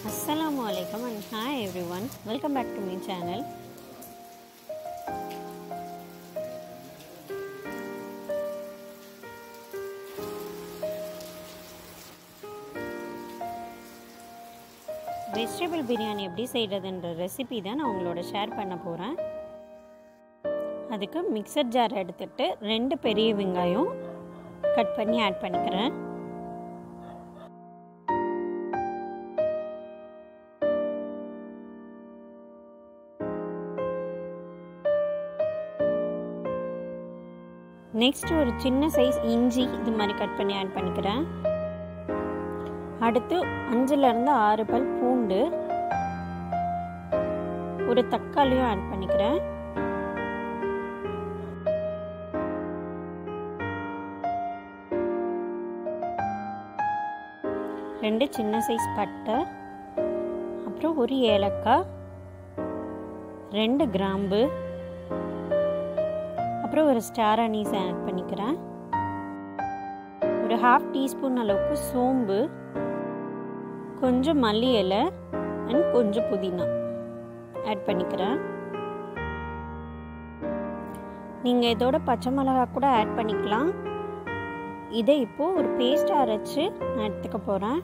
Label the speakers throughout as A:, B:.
A: Assalamu alaikum and hi everyone. Welcome back to my channel. Vegetable biryani எப்படி செய்கிறதுன்ற recipe தான் நான் உங்களோட ஷேர் பண்ண போகிறேன் அதுக்கு மிக்சர் ஜார் எடுத்துட்டு ரெண்டு பெரிய வெங்காயம் கட் பண்ணி ஆட் பண்ணிக்கிறேன் நெக்ஸ்ட் ஒரு சின்ன சைஸ் இஞ்சி இது மாதிரி கட் பண்ணி ஆட் பண்ணிக்கிறேன் அடுத்து அஞ்சுலேருந்து ஆறு பல் பூண்டு ஒரு தக்காளியும் ஆட் பண்ணிக்கிறேன் ரெண்டு சின்ன சைஸ் பட்டை அப்புறம் ஒரு ஏலக்காய் ரெண்டு கிராம்பு அப்புறம் ஒரு ஸ்டார் அனீஸ் ஆட் பண்ணிக்கிறேன் ஒரு ஹாஃப் டீஸ்பூன் அளவுக்கு சோம்பு கொஞ்சம் மல்லி இலை அண்ட் கொஞ்சம் புதினா ஆட் பண்ணிக்கிறேன் நீங்கள் இதோட பச்சை மிளகா கூட ஆட் பண்ணிக்கலாம் இதை இப்போது ஒரு பேஸ்ட் அரைச்சி நான் எடுத்துக்க போகிறேன்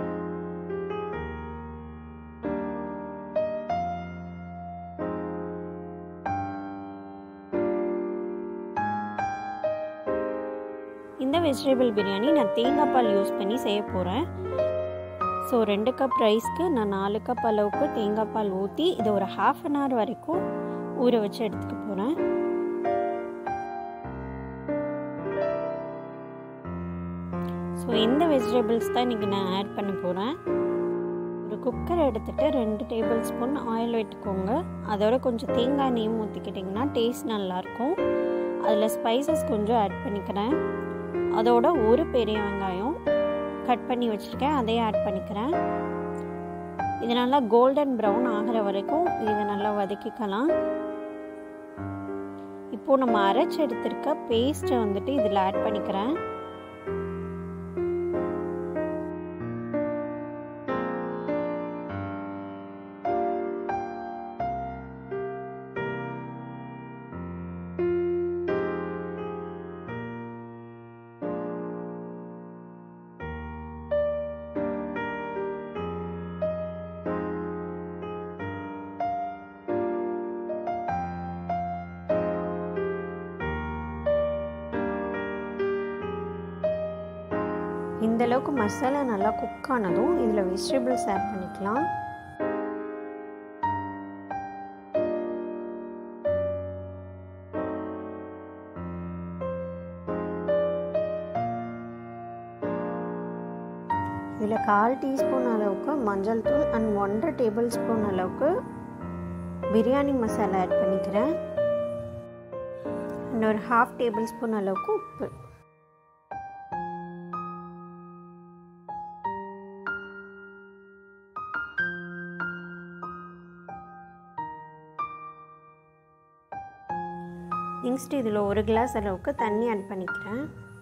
A: இந்த வெஜிடபிள் பிரியாணி நான் தேங்காய் பால் யூஸ் பண்ணி செய்ய போகிறேன் ஸோ ரெண்டு கப் ரைஸ்க்கு நான் நாலு கப் அளவுக்கு தேங்காய் பால் ஊற்றி இதை ஒரு ஹாஃப் அன் ஹவர் வரைக்கும் ஊற வச்சு எடுத்துக்க போகிறேன் ஸோ இந்த வெஜிடபிள்ஸ் தான் இன்றைக்கி நான் ஆட் பண்ண போகிறேன் ஒரு குக்கர் எடுத்துகிட்டு ரெண்டு டேபிள் ஸ்பூன் ஆயில் விட்டுக்கோங்க அதோட கொஞ்சம் தேங்காய் நெய் ஊற்றிக்கிட்டிங்கன்னா டேஸ்ட் நல்லாயிருக்கும் அதில் ஸ்பைசஸ் கொஞ்சம் ஆட் பண்ணிக்கிறேன் அதோட ஒரு பெரிய வெங்காயம் கட் பண்ணி வச்சுருக்கேன் அதையும் ஆட் பண்ணிக்கிறேன் இது நல்லா கோல்டன் ப்ரௌன் ஆகிற வரைக்கும் இதை நல்லா வதக்கிக்கலாம் இப்போது நம்ம அரைச்சி எடுத்திருக்க பேஸ்ட்டை வந்துட்டு இதில் ஆட் பண்ணிக்கிறேன் இந்த அளவுக்கு மசாலா நல்லா குக் ஆனதும் இதில் வெஜிடபிள்ஸ் ஆட் பண்ணிக்கலாம் இதில் கால் டீஸ்பூன் அளவுக்கு மஞ்சள் தூள் அண்ட் ஒன்றரை டேபிள் ஸ்பூன் அளவுக்கு பிரியாணி மசாலா ஆட் பண்ணிக்கிறேன் அண்ட் ஒரு ஹாஃப் டேபிள் ஸ்பூன் அளவுக்கு உப்பு நெக்ஸ்ட் இதில் ஒரு கிளாஸ் அளவுக்கு தண்ணி ஆட் பண்ணிக்கிறேன்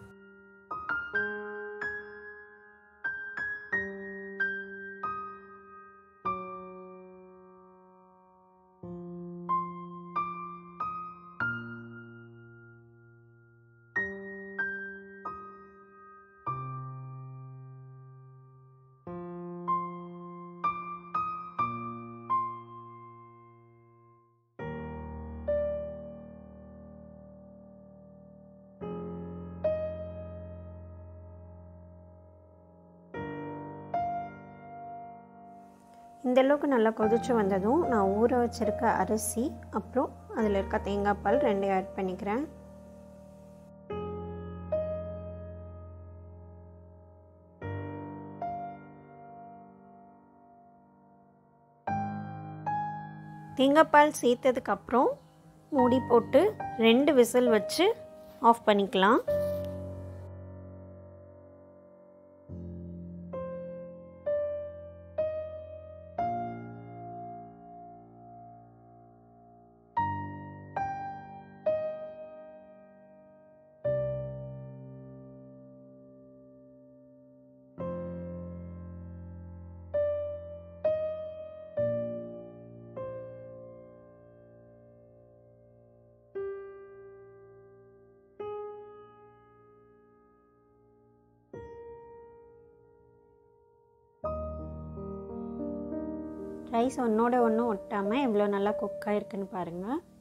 A: இந்த அளவுக்கு நல்லா கொதிச்சு வந்ததும் நான் ஊற வச்சுருக்க அரிசி அப்புறம் அதில் இருக்க தேங்காய் பால் ரெண்டையும் ஆட் பண்ணிக்கிறேன் தேங்காய் பால் சேர்த்ததுக்கப்புறம் மூடி போட்டு ரெண்டு விசில் வச்சு ஆஃப் பண்ணிக்கலாம் ரைஸ் ஒன்றோட ஒன்று ஒட்டாமல் எவ்வளோ நல்லா குக் ஆகிருக்குன்னு பாருங்கள்